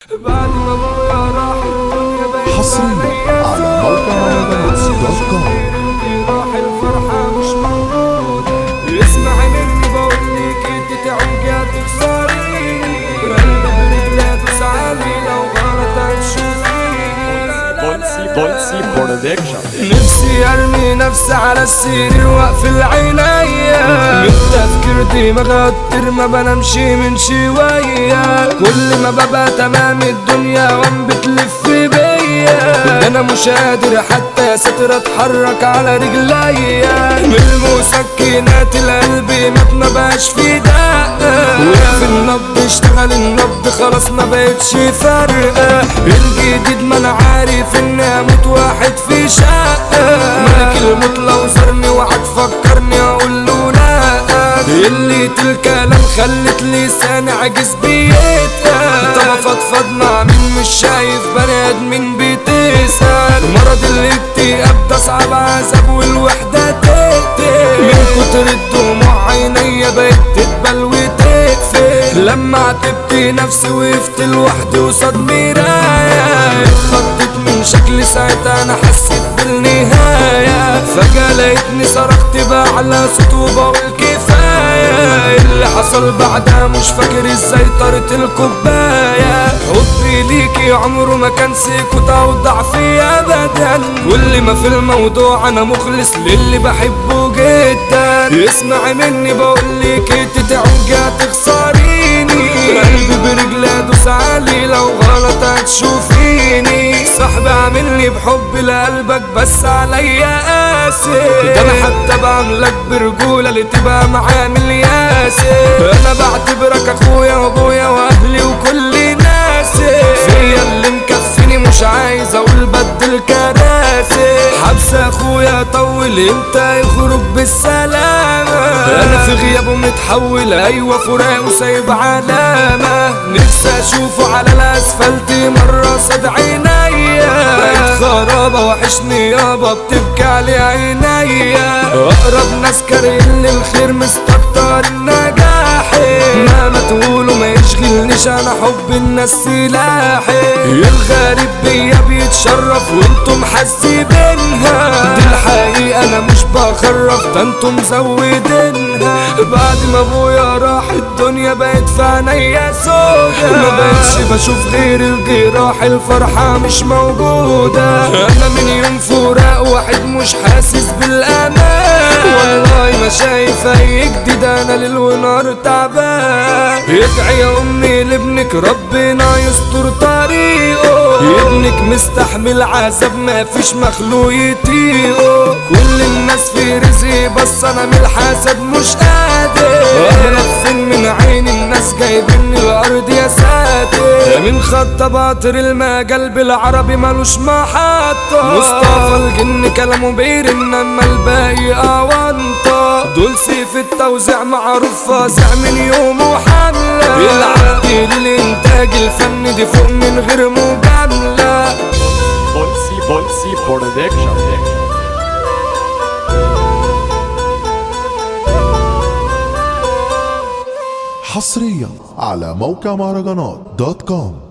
بعد ما ابويا راح الدنيا بقت حصريا على موقع مهرجانات دوت كوم راح الفرحة مش موجودة اسمعي مني بقول لك انت تعوجي هتخسري قلبي برجلي تسعالي لو غلط هتشوفيني بولسي بولسي برودكشن نفسي ارمي نفسي على السرير واقفل عينيا من تفكير دماغي كتير ما بنامشي من شوية كل ما ببقى تمام الدنيا وام بتلف بيا ده انا مش قادر حتى يا ساتر اتحرك على رجليا من المسكنات القلب مات ما بقاش في دقة وقف النبض اشتغل النبض خلاص ما بقتش فارقة الجديد ما انا عارف اني اموت واحد في شقة ملك الموت لو زارني وقعد فكرني اقول له لا اللي الكلام خلت لساني عاجز بيتقل طب افضفض مع مين مش شايف بني ادمين بتسأل مرض الاكتئاب ده صعب عذاب والوحدة تقتل من كتر الدموع عينيا بقت تدبل وتقفل لما عتبت نفسي وقفت لوحدي قصاد مراية اتخضيت من شكلي ساعتها انا حسيت بالنهاية فجأة لقيتني صرخت بأعلى صوت وبقول كفاية اللي حصل بعدها مش فاكر ازاي طارت الكوباية حبي ليكي عمره ما كان سكوت او ضعفي ابدا كل ما في الموضوع انا مخلص للي بحبه جدا اسمعي مني بقول لك انت تعوجي هتخسريني قلبي برجلي ادوس عليه لو غلط هتشوفيني صاحبي عاملني بحب لقلبك بس عليا قاسي ده انا حتى بعملك برجولة اللي تبقى معامل ياسي انا بعتبرك اخويا وابويا واهلي وكل ناسي فيا اللي مكفيني مش عايز اقول بدل كراسي حبس اخويا طول امتى يخرج بالسلامة انا في غيابه متحول ايوه فراق وسايب علامة نفسي اشوفه على الاسفلت مرة صد عينيا بقيت خرابة وحشني يابا بتبكي علي عينيا اقرب ناس كارهين الخير مستكتر النجاحي مهما تقولوا ما يشغلنيش انا حب الناس سلاحي الغريب بيا بيتشرف وانتم حاسبينها دي الحقيقة انا مش بخرف ده انتم مزودينها بعد ما ابويا راح الدنيا بقت في عينيا سودا ما بقتش بشوف غير الجراح الفرحة مش موجودة انا من يوم فراق واحد مش حاسس بالامان والله ما شايف اي جديد انا ليل ونهار تعبان ادعي يا امي لابنك ربنا يستر طريقه ابنك مستحمل عذاب ما فيش مخلوق يطيقه كل الناس في رزقي بس انا من الحسد مش قادر اهرب فين من عين الناس جايبيني الارض يا ساتر من خط باطر المجال بالعربي ملوش محطة مصطفى الجن كلامه بيرن اما الباقي اونطة دول سيف التوزيع معروف فازع من يومه حملة العقد للانتاج الفني دي فوق من غير مجاملة بولسي بولسي برودكشن حصريا على موقع مهرجانات دوت كوم